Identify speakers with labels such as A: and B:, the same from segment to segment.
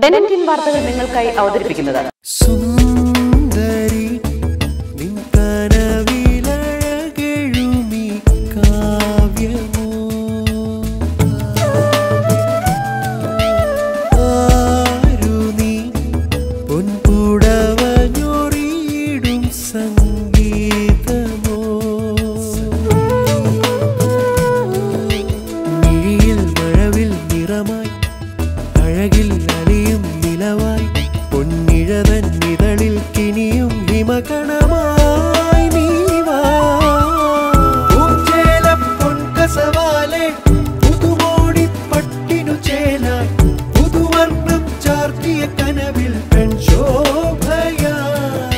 A: ടെനന്റിൻ വാർത്തകൾ നിങ്ങൾക്കായി അവതരിപ്പിക്കുന്നത്
B: സുന്ദരി നിൻ കനവിലഴകെഴുമി കാവ്യമോ ആരു നീ പൊൻപുടവഞ്ഞൊറിയിടും സംഗീതമോ മിഴിയിൽ മഴവിൽ നിറമായി അഴകിൽ അലിയും നിലവായി പൊന്നിഴതൻ ഇതളിൽ കിനിയും ഹിമകണമായി നീ വാ. പൂഞ്ചേല പൊൻകസവാലെ പുതുമോടിപ്പട്ടിനു ചേലായി പുതുവർണ്ണം ചാർത്തിയ കനവിൽ പെൺശോഭയായി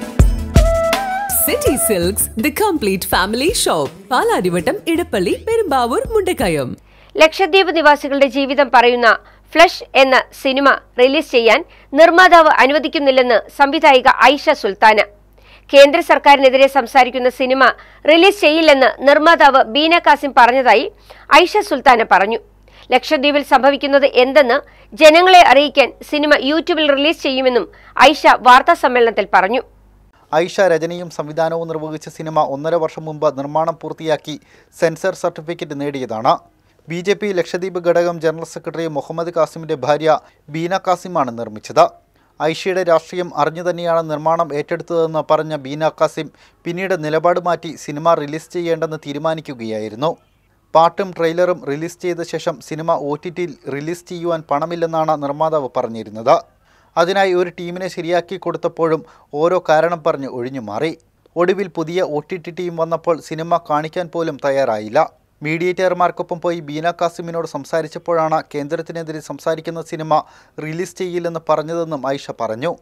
C: City Silks the complete family shop Palarivattom Edappally Perumbavoor Mundakayam
D: Lakshadweep നിവാസികളുടെ ജീവിതം പറയുന്ന ഫ്ലഷ് എന്ന സിനിമ റിലീസ് ചെയ്യാൻ നിർമ്മാതാവ് അനുവദിക്കുന്നില്ലെന്ന് സംവിധായിക ഐഷ സുൽത്താന കേന്ദ്ര സർക്കാരിനെതിരെ സംസാരിക്കുന്ന സിനിമ റിലീസ് ചെയ്യില്ലെന്ന് നിർമ്മാതാവ് ബീന കാസിം പറഞ്ഞതായി ഐഷ സുൽത്താന പറഞ്ഞു ലക്ഷദ്വീപിൽ സംഭവിക്കുന്നത് എന്തെന്ന് ജനങ്ങളെ അറിയിക്കാൻ സിനിമ യൂട്യൂബിൽ റിലീസ് ചെയ്യുമെന്നും ഐഷ വാർത്താ സമ്മേളനത്തിൽ പറഞ്ഞു
E: ഐഷ രചനയും സംവിധാനവും നിർവഹിച്ച സിനിമ ഒന്നര വർഷം മുമ്പ് നിർമ്മാണം പൂർത്തിയാക്കി സെൻസർ സർട്ടിഫിക്കറ്റ് നേടിയതാണ് ബി ജെ പി ലക്ഷദ്വീപ് ഘടകം ജനറൽ സെക്രട്ടറി മുഹമ്മദ് കാസിമിന്റെ ഭാര്യ ബീന കാസിമാണ് നിർമ്മിച്ചത് ഐഷയുടെ രാഷ്ട്രീയം അറിഞ്ഞു തന്നെയാണ് നിർമ്മാണം ഏറ്റെടുത്തതെന്ന് പറഞ്ഞ ബീന കാസിം പിന്നീട് നിലപാട് മാറ്റി സിനിമ റിലീസ് ചെയ്യേണ്ടെന്ന് തീരുമാനിക്കുകയായിരുന്നു പാട്ടും ട്രെയിലറും റിലീസ് ചെയ്ത ശേഷം സിനിമ ഒ ടി ടിയിൽ റിലീസ് ചെയ്യുവാൻ പണമില്ലെന്നാണ് നിർമ്മാതാവ് പറഞ്ഞിരുന്നത് അതിനായി ഒരു ടീമിനെ ശരിയാക്കി കൊടുത്തപ്പോഴും ഓരോ കാരണം പറഞ്ഞ് ഒഴിഞ്ഞു മാറി ഒടുവിൽ പുതിയ ഒ ടി ടി ടീം വന്നപ്പോൾ സിനിമ കാണിക്കാൻ പോലും തയ്യാറായില്ല മീഡിയേറ്റർമാർക്കൊപ്പം പോയി ബീന കാസിമിനോട് സംസാരിച്ചപ്പോഴാണ് കേന്ദ്രത്തിനെതിരെ സംസാരിക്കുന്ന സിനിമ റിലീസ് ചെയ്യില്ലെന്ന് പറഞ്ഞതെന്നും ഐഷ പറഞ്ഞു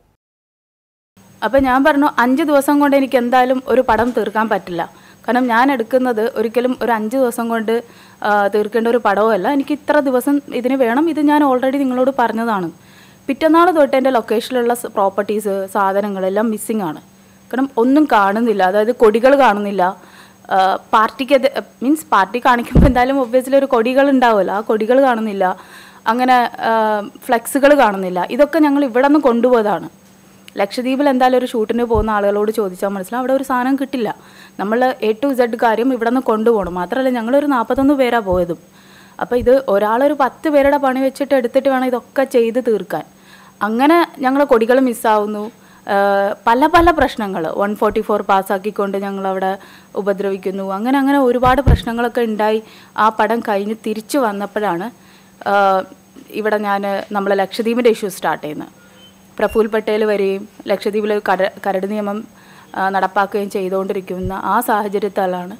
F: അപ്പം ഞാൻ പറഞ്ഞു അഞ്ച് ദിവസം കൊണ്ട് എനിക്ക് എന്തായാലും ഒരു പടം തീർക്കാൻ പറ്റില്ല കാരണം ഞാൻ എടുക്കുന്നത് ഒരിക്കലും ഒരു അഞ്ച് ദിവസം കൊണ്ട് ആ, തീർക്കേണ്ട ഒരു പടവുമല്ല എനിക്ക് ഇത്ര ദിവസം ഇതിന് വേണം ഇത് ഞാൻ ഓൾറെഡി നിങ്ങളോട് പറഞ്ഞതാണ് പിറ്റന്നാൾ തൊട്ട് എൻ്റെ ലൊക്കേഷനിലുള്ള പ്രോപ്പർട്ടീസ് സാധനങ്ങളെല്ലാം മിസ്സിങ് ആണ് കാരണം ഒന്നും കാണുന്നില്ല അതായത് കൊടികൾ കാണുന്നില്ല ആ, പാർട്ടിക്ക് മീൻസ് പാർട്ടി കാണിക്കുമ്പോൾ എന്തായാലും ഒബ്വിയസ്ലി ഒരു കൊടികൾ ഉണ്ടാവുമല്ലോ ആ കൊടികൾ കാണുന്നില്ല അങ്ങനെ ഫ്ലെക്സുകൾ കാണുന്നില്ല ഇതൊക്കെ ഞങ്ങൾ ഇവിടെ നിന്ന് കൊണ്ടുപോയതാണ് ലക്ഷദ്വീപിൽ എന്തായാലും ഒരു ഷൂട്ടിന് പോകുന്ന ആളുകളോട് ചോദിച്ചാൽ മനസ്സിലാവും അവിടെ ഒരു സാധനം കിട്ടില്ല നമ്മൾ എ ടു സെഡ് കാര്യം ഇവിടെ നിന്ന് കൊണ്ടുപോകണം മാത്രമല്ല ഞങ്ങളൊരു നാൽപ്പത്തൊന്ന് പേരാണ് പോയതും അപ്പോൾ ഇത് ഒരാളൊരു പത്ത് പേരുടെ പണി വെച്ചിട്ട് എടുത്തിട്ട് വേണം ഇതൊക്കെ ചെയ്ത് തീർക്കാൻ അങ്ങനെ ഞങ്ങൾ കൊടികൾ മിസ്സാവുന്നു ആഹ് പല പല പ്രശ്നങ്ങൾ വൺ ഫോർട്ടി ഫോർ പാസ്സാക്കിക്കൊണ്ട് ഞങ്ങളവിടെ ഉപദ്രവിക്കുന്നു അങ്ങനെ അങ്ങനെ ഒരുപാട് പ്രശ്നങ്ങളൊക്കെ ഉണ്ടായി ആ പടം കഴിഞ്ഞ് തിരിച്ചു വന്നപ്പോഴാണ് ആഹ് ഇവിടെ ഞാൻ നമ്മളെ ലക്ഷദ്വീപിൻ്റെ ഇഷ്യൂ സ്റ്റാർട്ട് ചെയ്യുന്നത് പ്രഫുൽ പട്ടേൽ വരികയും ലക്ഷദ്വീപിൽ കര കരട് നിയമം ആ, നടപ്പാക്കുകയും ചെയ്തുകൊണ്ടിരിക്കുന്ന ആ സാഹചര്യത്താലാണ്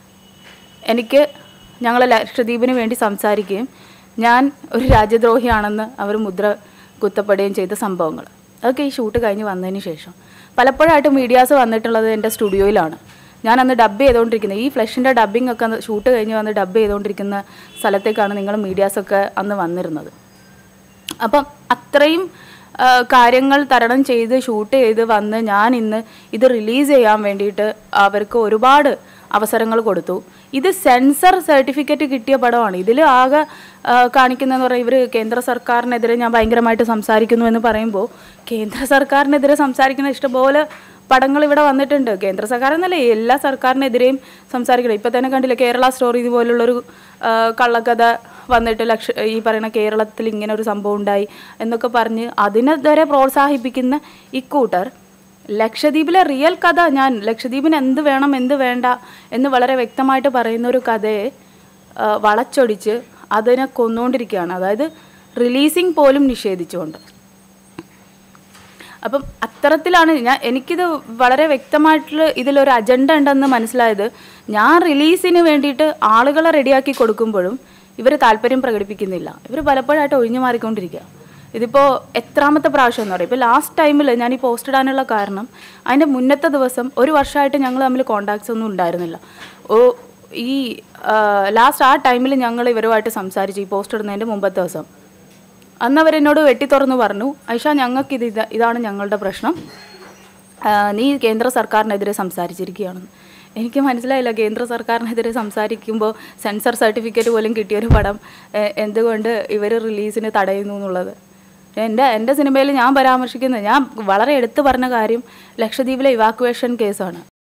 F: എനിക്ക് ഞങ്ങൾ ലക്ഷദ്വീപിന് വേണ്ടി സംസാരിക്കുകയും ഞാൻ ഒരു രാജ്യദ്രോഹിയാണെന്ന് അവർ മുദ്ര കുത്തപ്പെടുകയും ചെയ്ത സംഭവങ്ങൾ അതൊക്കെ ഈ ഷൂട്ട് കഴിഞ്ഞ് വന്നതിന് ശേഷം പലപ്പോഴായിട്ട് മീഡിയാസ് വന്നിട്ടുള്ളത് എൻ്റെ സ്റ്റുഡിയോയിലാണ് ഞാൻ അന്ന് ഡബ് ചെയ്തുകൊണ്ടിരിക്കുന്നത് ഈ ഫ്ലഷിൻ്റെ ഡബ്ബിംഗ് ഒക്കെ ഷൂട്ട് കഴിഞ്ഞ് വന്ന് ഡബ് ചെയ്തുകൊണ്ടിരിക്കുന്ന സ്ഥലത്തേക്കാണ് നിങ്ങൾ മീഡിയാസൊക്കെ അന്ന് വന്നിരുന്നത് അപ്പം അത്രയും ആ, കാര്യങ്ങൾ തരണം ചെയ്ത് ഷൂട്ട് ചെയ്ത് വന്ന് ഞാൻ ഇന്ന് ഇത് റിലീസ് ചെയ്യാൻ വേണ്ടിയിട്ട് അവർക്ക് ഒരുപാട് അവസരങ്ങൾ കൊടുത്തു ഇത് സെൻസർ സർട്ടിഫിക്കറ്റ് കിട്ടിയ പടമാണ് ഇതിൽ ആകെ ആ, കാണിക്കുന്നതെന്ന് പറഞ്ഞാൽ ഇവർ കേന്ദ്ര സർക്കാരിനെതിരെ ഞാൻ ഭയങ്കരമായിട്ട് സംസാരിക്കുന്നു എന്ന് പറയുമ്പോൾ കേന്ദ്ര സർക്കാരിനെതിരെ സംസാരിക്കുന്ന ഇഷ്ടംപോലെ പടങ്ങൾ ഇവിടെ വന്നിട്ടുണ്ട് കേന്ദ്ര സർക്കാർ എന്നല്ല എല്ലാ സർക്കാരിനെതിരെയും സംസാരിക്കണം ഇപ്പം തന്നെ കണ്ടില്ല കേരള സ്റ്റോറി ഇതുപോലുള്ളൊരു ആ, കള്ളക്കഥ വന്നിട്ട് ലക്ഷ ഈ പറയുന്ന കേരളത്തിൽ ഇങ്ങനെ ഒരു സംഭവം ഉണ്ടായി എന്നൊക്കെ പറഞ്ഞ് അതിനെതിരെ പ്രോത്സാഹിപ്പിക്കുന്ന ഇക്കൂട്ടർ ലക്ഷദ്വീപിലെ റിയൽ കഥ ഞാൻ ലക്ഷദ്വീപിന് എന്ത് വേണം എന്ത് വേണ്ട എന്ന് വളരെ വ്യക്തമായിട്ട് പറയുന്ന ഒരു കഥയെ ആ, വളച്ചൊടിച്ച് അതിനെ കൊന്നുകൊണ്ടിരിക്കുകയാണ് അതായത് റിലീസിങ് പോലും നിഷേധിച്ചുകൊണ്ട് അപ്പം അത്തരത്തിലാണ് ഞാൻ എനിക്കിത് വളരെ വ്യക്തമായിട്ടുള്ള ഇതിലൊരു അജണ്ട ഉണ്ടെന്ന് മനസ്സിലായത് ഞാൻ റിലീസിന് വേണ്ടിയിട്ട് ആളുകളെ റെഡിയാക്കി കൊടുക്കുമ്പോഴും ഇവർ താല്പര്യം പ്രകടിപ്പിക്കുന്നില്ല ഇവർ പലപ്പോഴായിട്ട് ഒഴിഞ്ഞു മാറിക്കൊണ്ടിരിക്കുക ഇതിപ്പോൾ എത്രാമത്തെ പ്രാവശ്യം എന്ന് പറയും ഇപ്പോൾ ലാസ്റ്റ് ടൈമിൽ ഞാൻ ഈ പോസ്റ്റ് ഇടാനുള്ള കാരണം അതിൻ്റെ മുന്നത്തെ ദിവസം ഒരു വർഷമായിട്ട് ഞങ്ങൾ തമ്മിൽ കോണ്ടാക്ട്സ് ഒന്നും ഉണ്ടായിരുന്നില്ല ഓ ഈ ലാസ്റ്റ് ആ ടൈമിൽ ഞങ്ങൾ ഇവരുമായിട്ട് സംസാരിച്ചു ഈ പോസ്റ്റ് ഇടുന്നതിൻ്റെ മുമ്പത്തെ ദിവസം അന്ന് അവരെന്നോട് വെട്ടി തുറന്ന് പറഞ്ഞു ഐഷ ഞങ്ങൾക്ക് ഇത് ഇത- ഇതാണ് ഞങ്ങളുടെ പ്രശ്നം ആ, നീ കേന്ദ്ര സർക്കാരിനെതിരെ സംസാരിച്ചിരിക്കുകയാണെന്ന് എനിക്ക് മനസ്സിലായില്ല കേന്ദ്ര സർക്കാരിനെതിരെ സംസാരിക്കുമ്പോൾ സെൻസർ സർട്ടിഫിക്കറ്റ് പോലും കിട്ടിയൊരു പടം എ, എന്തുകൊണ്ട് ഇവർ റിലീസിന് തടയുന്നു എന്നുള്ളത് എൻ്റെ എൻ്റെ സിനിമയിൽ ഞാൻ പരാമർശിക്കുന്നത് ഞാൻ വളരെ എടുത്തു പറഞ്ഞ കാര്യം ലക്ഷദ്വീപിലെ ഇവാക്വേഷൻ കേസാണ്